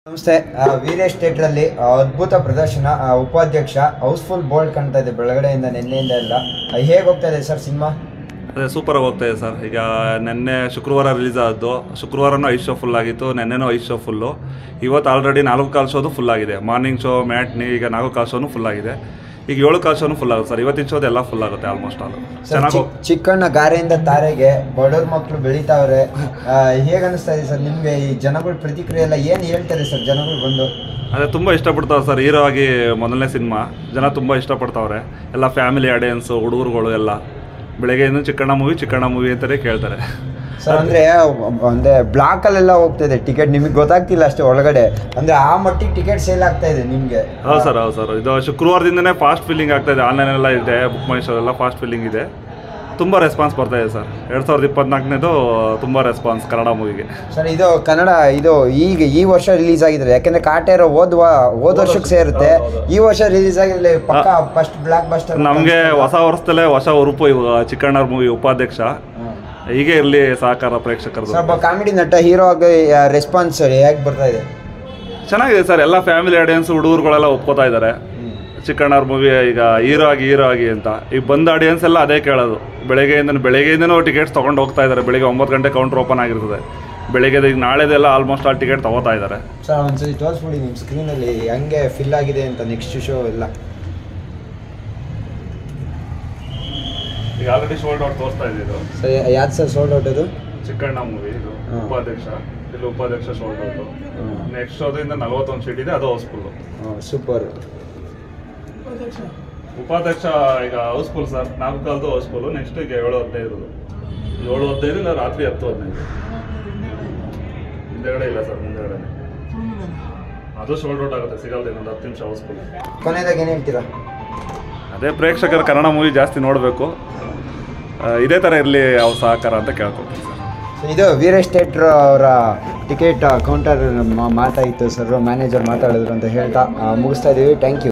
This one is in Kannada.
ನಮಸ್ತೆ ಆ, ವೀರೇಶ್ ಥಿಯೇಟ್ರಲ್ಲಿ ಆ, ಅದ್ಭುತ ಪ್ರದರ್ಶನ ಆ, ಉಪಾಧ್ಯಕ್ಷ ಹೌಸ್ಫುಲ್ ಬೋಲ್ಡ್ ಕಾಣ್ತಾ ಇದೆ ಬೆಳಗಡೆಯಿಂದ ನಿನ್ನೆಯಿಂದ ಎಲ್ಲ ಆ, ಹೇಗೆ ಹೋಗ್ತಾ ಇದೆ ಸರ್ ಸಿನಿಮಾ ಅದೇ ಸೂಪರಾಗಿ ಹೋಗ್ತಾ ಇದೆ ಸರ್ ಈಗ ನಿನ್ನೆ ಶುಕ್ರವಾರ ರಿಲೀಸ್ ಆದ್ದು ಶುಕ್ರವಾರನೂ ಐದು ಶೋ ಫುಲ್ ಆಗಿತ್ತು ನಿನ್ನೆನೂ ಐದು ಶೋ ಫುಲ್ಲು ಇವತ್ತು ಆಲ್ರೆಡಿ ನಾಲ್ಕು ಕಾಲ್ ಶೋದು ಫುಲ್ ಆಗಿದೆ ಮಾರ್ನಿಂಗ್ ಶೋ ಮ್ಯಾಟ್ನಿ ಈಗ ನಾಲ್ಕು ಕಾಲ್ ಶೋನು ಫುಲ್ ಆಗಿದೆ ಈಗ ಏಳು ಕಾಲ್ ಶೋನು ಫುಲ್ ಆಗುತ್ತೆ ಸರ್ ಇವತ್ತಿನ ಶೋದು ಎಲ್ಲ ಫುಲ್ ಆಗುತ್ತೆ ಆಲ್ಮೋಸ್ಟ್ ಆಲ್ ಸರ್ ಚೆನ್ನಾಗಿ ಚಿಕ್- ಚಿಕ್ಕಣ್ಣ ಗಾರೆಯಿಂದ ತಾರೆಗೆ ಬಡವ್ರ ಮಕ್ಕಳು ಬೆಳೀತಾವ್ರೆ ಆ, ಹೇಗೆ ಅನಿಸ್ತಾ ಇದೆ ಸರ್ ನಿಮಗೆ ಈ ಜನಗಳ ಪ್ರತಿಕ್ರಿಯೆ ಎಲ್ಲ ಏನು ಹೇಳ್ತಾರೆ ಸರ್ ಜನಗಳು ಬಂದು ಅದೇ ತುಂಬ ಇಷ್ಟಪಡ್ತಾವೆ ಸರ್ ಹೀರೋ ಆಗಿ ಮೊದಲನೇ ಸಿನಿಮಾ ಜನ ತುಂಬ ಇಷ್ಟಪಡ್ತಾವ್ರೆ ಎಲ್ಲ ಫ್ಯಾಮಿಲಿ ಆಡಿಯನ್ಸು ಹುಡುಗರುಗಳು ಎಲ್ಲ ಬೆಳಗ್ಗೆಯಿಂದ ಚಿಕ್ಕಣ್ಣ ಮೂವಿ ಚಿಕ್ಕಣ್ಣ ಮೂವಿ ಅಂತಲೇ ಕೇಳ್ತಾರೆ ಸರ್ ಅಂದರೆ ಅಂದರೆ ಬ್ಲಾಕಲ್ಲೆಲ್ಲ ಹೋಗ್ತಾ ಇದೆ ಟಿಕೆಟ್ ನಿಮಗೆ ಗೊತ್ತಾಗ್ತಿಲ್ಲ ಅಷ್ಟೇ ಒಳಗಡೆ ಅಂದರೆ ಆ ಮಟ್ಟಿಗೆ ಟಿಕೆಟ್ ಸೇಲ್ ಆಗ್ತಾ ಇದೆ ನಿಮಗೆ ಹೌದು ಸರ್ ಹೌದು ಸರ್ ಇದು ಶುಕ್ರವಾರದಿಂದನೇ ಫಾಸ್ಟ್ ಫಿಲ್ಲಿಂಗ್ ಆಗ್ತಾ ಇದೆ ಆನ್ಲೈನ್ ಎಲ್ಲ ಇದೆ ಬುಕ್ ಮೈ ಶೋ ಎಲ್ಲ ಫಾಸ್ಟ್ ಫಿಲ್ಲಿಂಗ್ ಇದೆ ತುಂಬ ರೆಸ್ಪಾನ್ಸ್ ಬರ್ತಾ ಇದೆ ಸರ್ ಎರಡು ಸಾವಿರದ ಇಪ್ಪತ್ನಾಲ್ಕನೇದು ತುಂಬ ರೆಸ್ಪಾನ್ಸ್ ಕನ್ನಡ ಮೂವಿಗೆ ಸರ್ ಇದು ಕನ್ನಡ ಇದು ಈಗ ಈ ವರ್ಷ ರಿಲೀಸ್ ಆಗಿದ್ರೆ ಯಾಕಂದ್ರೆ ಕಾಟೇರ ಹೋದ್ ವಾ- ಹೋದ್ ವರ್ಷಕ್ಕೆ ಸೇರುತ್ತೆ ಈ ವರ್ಷ ರಿಲೀಸ್ ಆಗಿರಲಿ ಪಕ್ಕ ಫಸ್ಟ್ ಬ್ಲಾಕ್ ಬಸ್ಟರ್ ನಮಗೆ ಹೊಸ ವರ್ಷದಲ್ಲೇ ಹೊಸ ಉರುಪು ಇವಾಗ ಚಿಕ್ಕಣ್ಣರ ಮೂವಿ ಉಪಾಧ್ಯಕ್ಷ ಹೀಗೆ ಇರಲಿ ಸಹಕಾರ ಪ್ರೇಕ್ಷಕರದು ಒಬ್ಬ ಕಾಮಿಡಿ ನಟ ಹೀರೋ ಆಗಿ ರೆಸ್ಪಾನ್ಸ್ ಹೇಗೆ ಬರ್ತಾ ಇದೆ ಚೆನ್ನಾಗಿದೆ ಸರ್ ಎಲ್ಲ ಫ್ಯಾಮಿಲಿ ಆಡಿಯನ್ಸ್ ಹುಡುಗರುಗಳೆಲ್ಲ ಒಪ್ಕೋತಾ ಇದ್ದಾರೆ ಚಿಕ್ಕಣ್ಣವ್ರ ಮೂವಿ ಈಗ ಹೀರೋ ಆಗಿ ಹೀರೋ ಆಗಿ ಅಂತ ಈಗ ಬಂದ ಆಡಿಯನ್ಸ್ ಎಲ್ಲ ಅದೇ ಕೇಳೋದು ಬೆಳಗ್ಗೆಯಿಂದ ಬೆಳಗ್ಗೆಯಿಂದನೂ ಟಿಕೆಟ್ಸ್ ತೊಗೊಂಡು ಹೋಗ್ತಾ ಇದ್ದಾರೆ ಬೆಳಿಗ್ಗೆ ಒಂಬತ್ತು ಗಂಟೆ ಕೌಂಟ್ರ್ ಓಪನ್ ಆಗಿರ್ತದೆ ಬೆಳಗ್ಗೆ ಈಗ ನಾಳೆದೆಲ್ಲ ಆಲ್ಮೋಸ್ಟ್ ಆಲ್ ಟಿಕೆಟ್ ತೊಗೋತಾ ಇದ್ದಾರೆ ಸರ್ ಒಂದ್ಸರಿ ತೋರಿಸ್ಬಿಡಿ ನಿಮ್ಮ ಸ್ಕ್ರೀನಲ್ಲಿ ಹೆಂಗೆ ಫಿಲ್ ಆಗಿದೆ ಅಂತ ನೆಕ್ಸ್ಟ್ ಶೋ ಎಲ್ಲ ಈಗ ಆಲ್ರೆಡಿ ಶೋಲ್ಡ್ ಔಟ್ ತೋರಿಸ್ತಾ ಇದ್ದಿದ್ದು ಸರ್ ಯಾವ್ದು ಸರ್ ಸೋಲ್ಡ್ ಔಟ್ ಅದು ಚಿಕ್ಕಣ್ಣ ಮೂವಿ ಇದು ಹ್ಮ್. ಉಪಾಧ್ಯಕ್ಷ ಇಲ್ಲಿ ಉಪಾಧ್ಯಕ್ಷ ಶೋಲ್ಡ್ ಔಟು ನೆಕ್ಸ್ಟ್ ಶೋದಿಂದ ನಲವತ್ತೊಂದು ಸೀಟ್ ಇದೆ ಅದು ಹೌಸ್ಫುಲ್ಲು ಸೂಪರ್ ಉಪಾಧ್ಯಕ್ಷ ಈಗ ಹೌಸ್ಫುಲ್ ಸರ್ ನಾಲ್ಕು ಕಾಲದ್ದು ಹೌಸ್ಫುಲ್ಲು ನೆಕ್ಸ್ಟ್ ಈಗ ಏಳು ಹದಿನೈದು ಏಳು ಹದಿನೈದು ಇಲ್ಲ ರಾತ್ರಿ ಹತ್ತು ಹದಿನೈದು ಹಿಂದೆಗಡೆ ಇಲ್ಲ ಸರ್ ಮುಂದೆಗಡೆ ಅದು ಶೋಲ್ಡ್ ಔಟ್ ಆಗುತ್ತೆ ಸಿಗಲ್ದು ಇನ್ನೊಂದು ಹತ್ತು ನಿಮಿಷ ಹೌಸ್ಫುಲ್ ಕೊನೆಯದಾಗ ಏನು ಹೇಳ್ತೀರಾ ಅದೇ ಪ್ರೇಕ್ಷಕರು ಕನ್ನಡ ಮೂವಿ ಜಾಸ್ತಿ ನೋಡಬೇಕು ಇದೇ ಥರ ಇರಲಿ ಅವ್ರ ಸಹಕಾರ ಅಂತ ಕೇಳ್ಕೊತೀನಿ ಸರ್ ಸೊ ಇದು ವೀರೇಶ್ ಥಿಯೇಟ್ರ್ ಅವರ ಟಿಕೆಟ್ ಕೌಂಟರ್ ಮಾತಾಯಿತ್ತು ಸರ್ ಮ್ಯಾನೇಜರ್ ಮಾತಾಡಿದ್ರು ಅಂತ ಹೇಳ್ತಾ ಆ, ಮುಗಿಸ್ತಾ ಇದ್ದೀವಿ ಥ್ಯಾಂಕ್ ಯು